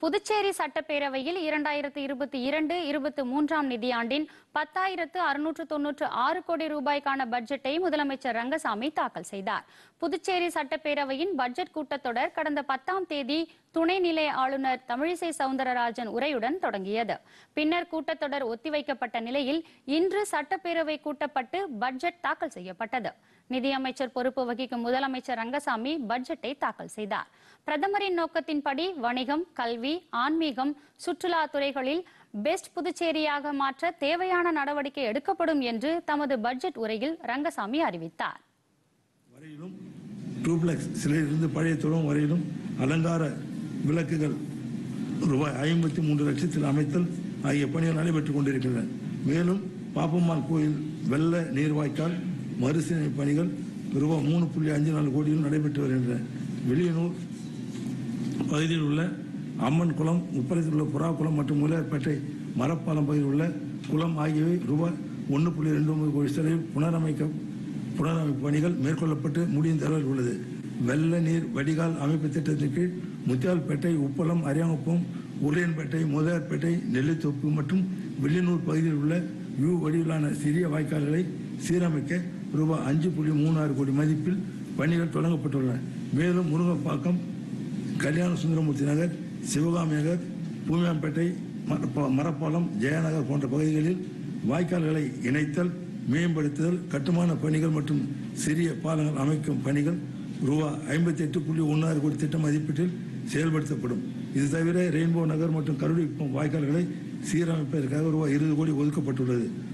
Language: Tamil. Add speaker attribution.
Speaker 1: புதுச்சேரி சட்டப்பேரவையில் இரண்டாயிரத்து இருபத்தி இரண்டு இருபத்தி மூன்றாம் நிதியாண்டின் பத்தாயிரத்து அறுநூற்று தொன்னூற்று ஆறு கோடி ரூபாய்க்கான பட்ஜெட்டை முதலமைச்சர் ரங்கசாமி தாக்கல் செய்தார் புதுச்சேரி சட்டப்பேரவையின் பட்ஜெட் கூட்டத்தொடர் கடந்த பத்தாம் தேதி துணைநிலை ஆளுநர் தமிழிசை சவுந்தரராஜன் உரையுடன் தொடங்கியது பின்னர் கூட்டத்தொடர் ஒத்திவைக்கப்பட்ட நிலையில் இன்று சட்டப்பேரவை கூட்டப்பட்டு பட்ஜெட் தாக்கல் செய்யப்பட்டது நிதியமைச்சர் பொறுப்பு வகிக்கும் முதலமைச்சர் ரங்கசாமி பட்ஜெட்டை தாக்கல் செய்தார் பிரதமரின் நோக்கத்தின்படி வணிகம் கல்வி ஆன்மீகம் சுற்றுலா துறைகளில் பெஸ்ட் புதுச்சேரியாக மாற்ற தேவையான நடவடிக்கை எடுக்கப்படும் என்று தமது பட்ஜெட் உரையில் ரங்கசாமி அறிவித்தார்
Speaker 2: வரையிலும் டூப்ளெக்ஸ் சிலையிலிருந்து பழைய துளம் வரையிலும் அலங்கார விளக்குகள் ரூபாய் ஐம்பத்தி மூன்று லட்சத்தில் அமைத்தல் ஆகிய பணிகள் நடைபெற்றுக் கொண்டிருக்கின்றன மேலும் பாப்பம்மாள் கோயில் வெள்ள நீர்வாய்க்கால் மறுசீரமை பணிகள் ரூபாய் மூணு புள்ளி அஞ்சு நாலு கோடியில் நடைபெற்று வருகின்றன வெளியனூர் பகுதியில் உள்ள அம்மன் குளம் உப்பளத்தில் உள்ள புறா குளம் மற்றும் முலையர்பேட்டை மரப்பாலம் பகுதியில் உள்ள குளம் ஆகியவை ரூபாய் ஒன்று புள்ளி ரெண்டு ஒன்பது கோடி செலவில் புனரமைக்க புனரமைப்பு பணிகள் மேற்கொள்ளப்பட்டு முடியும் தரவில் உள்ளது வெள்ள நீர் வடிகால் அமைப்பு திட்டத்தின் கீழ் முத்தியால்பேட்டை உப்பளம் அரியாங்குப்பம் உருளையன்பேட்டை முதலார்பேட்டை நெல்லித்தோப்பு மற்றும் வில்லியனூர் பகுதியில் உள்ள யூ வடிவிலான சிறிய வாய்க்கால்களை சீரமைக்க ரூபாய் அஞ்சு புள்ளி மூணு ஆறு கோடி மதிப்பில் பணிகள் தொடங்கப்பட்டுள்ளன மேலும் முருங்கப்பாக்கம் கல்யாண சுந்தரமூர்த்தி நகர் சிவகாமி நகர் பூமியாம்பேட்டை மரப்பா- மரப்பாலம் ஜெயநகர் போன்ற பகுதிகளில் வாய்க்கால்களை இணைத்தல் மேம்படுத்துதல் கட்டுமான பணிகள் மற்றும் சிறிய பாலங்கள் அமைக்கும் பணிகள் ரூபா ஐம்பத்தி எட்டு புள்ளி ஒன்றாறு கோடி திட்ட மதிப்பீட்டில் செயல்படுத்தப்படும் இது தவிர ரெயின்போ நகர் மற்றும் கருடிக்குப்பம் வாய்க்கால்களை சீரமைப்பதற்காக ரூபாய் இருபது கோடி ஒதுக்கப்பட்டுள்ளது